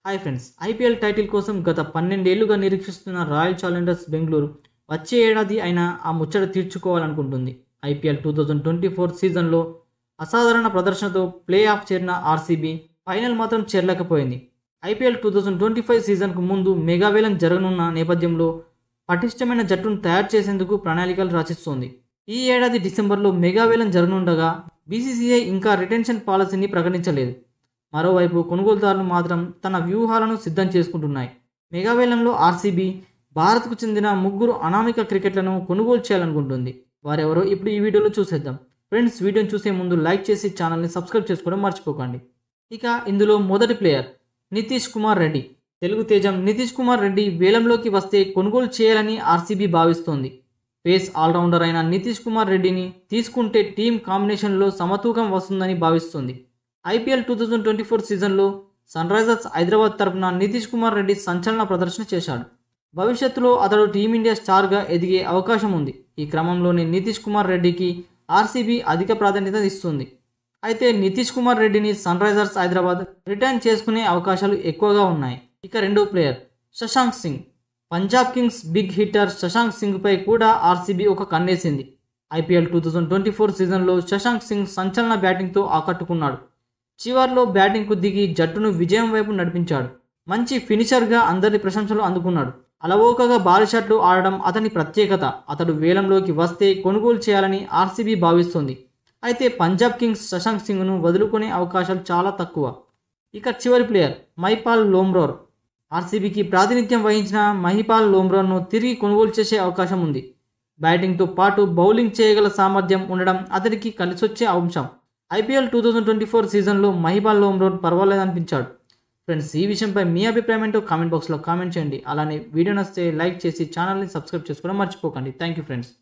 hi friends IPL title కోసం గత పన్నెండేళ్లుగా నిరీక్షిస్తున్న రాయల్ ఛాలెంజర్స్ బెంగళూరు వచ్చే ఏడాది అయినా ఆ ముచ్చట తీర్చుకోవాలనుకుంటుంది IPL two thousand twenty four సీజన్లో అసాధారణ ప్రదర్శనతో ప్లే ఆఫ్ చేరిన ఆర్సీబీ ఫైనల్ మాత్రం చేరలేకపోయింది IPL two thousand twenty five సీజన్కు ముందు మెగావేలం జరగనున్న నేపథ్యంలో పటిష్టమైన జట్టును తయారు చేసేందుకు ప్రణాళికలు రచిస్తోంది ఈ ఏడాది డిసెంబర్లో మెగావేలం జరగనుండగా బీసీసీఐ ఇంకా రిటెన్షన్ పాలసీని ప్రకటించలేదు మరోవైపు కొనుగోలుదారులు మాత్రం తన వ్యూహాలను సిద్ధం చేసుకుంటున్నాయి మెగావేలంలో ఆర్సీబీ భారత్కు చెందిన ముగ్గురు అనామిక క్రికెట్లను కొనుగోలు చేయాలనుకుంటుంది వారెవరో ఇప్పుడు ఈ వీడియోలో చూసేద్దాం ఫ్రెండ్స్ వీడియోని చూసే ముందు లైక్ చేసి ఛానల్ని సబ్స్క్రైబ్ చేసుకోవడం మర్చిపోకండి ఇక ఇందులో మొదటి ప్లేయర్ నితీష్ కుమార్ రెడ్డి తెలుగు తేజం నితీష్ కుమార్ రెడ్డి వేలంలోకి వస్తే కొనుగోలు చేయాలని ఆర్సీబీ భావిస్తోంది పేస్ ఆల్రౌండర్ అయిన నితీష్ కుమార్ రెడ్డిని తీసుకుంటే టీం కాంబినేషన్లో సమతూకం వస్తుందని భావిస్తుంది IPL two thousand twenty four సీజన్లో సన్ రైజర్స్ హైదరాబాద్ తరపున నితీష్ కుమార్ రెడ్డి సంచలన ప్రదర్శన చేశాడు భవిష్యత్తులో అతడు టీమిండియా స్టార్గా ఎదిగే అవకాశం ఉంది ఈ క్రమంలోనే నితీష్ కుమార్ రెడ్డికి ఆర్సీబీ అధిక ప్రాధాన్యత ఇస్తుంది అయితే నితీష్ కుమార్ రెడ్డిని సన్ రైజర్స్ హైదరాబాద్ రిటర్న్ చేసుకునే అవకాశాలు ఎక్కువగా ఉన్నాయి ఇక రెండో player Shashank Singh Punjab kings big hitter Shashank సింగ్పై కూడా ఆర్సీబీ ఒక కన్నేసింది IPL two thousand twenty four సీజన్లో శశాంక్ సింగ్ సంచలన బ్యాటింగ్తో ఆకట్టుకున్నాడు చివర్లో బ్యాటింగ్కు దిగి జట్టును విజయం వైపు నడిపించాడు మంచి ఫినిషర్గా అందరి ప్రశంసలు అందుకున్నాడు అలవోకగా భారీ షాట్లు ఆడడం అతని ప్రత్యేకత అతడు వేలంలోకి వస్తే కొనుగోలు చేయాలని ఆర్సీబీ భావిస్తోంది అయితే పంజాబ్ కింగ్స్ శశాంక్ సింగ్ను వదులుకునే అవకాశాలు చాలా తక్కువ ఇక చివరి ప్లేయర్ మైపాల్ లోమ్రోర్ ఆర్సీబీకి ప్రాతినిధ్యం వహించిన మహిపాల్ లోమ్రోర్ను తిరిగి కొనుగోలు చేసే అవకాశం ఉంది బ్యాటింగ్తో పాటు బౌలింగ్ చేయగల సామర్థ్యం ఉండడం అతనికి కలిసొచ్చే అంశం IPL two thousand twenty four సీజన్లో మహిపాల్ లోమ్రోర్ పర్వాలేదనిపించాడు ఫ్రెండ్స్ ఈ విషయంపై మీ అభిప్రాయం ఏంటో కామెంట్ బాక్స్లో కామెంట్ చేయండి అలానే వీడియో నచ్చితే లైక్ చేసి ఛానల్ని సబ్స్క్రైబ్ చేసుకోవడం మర్చిపోకండి థ్యాంక్ యూ ఫ్రెండ్స్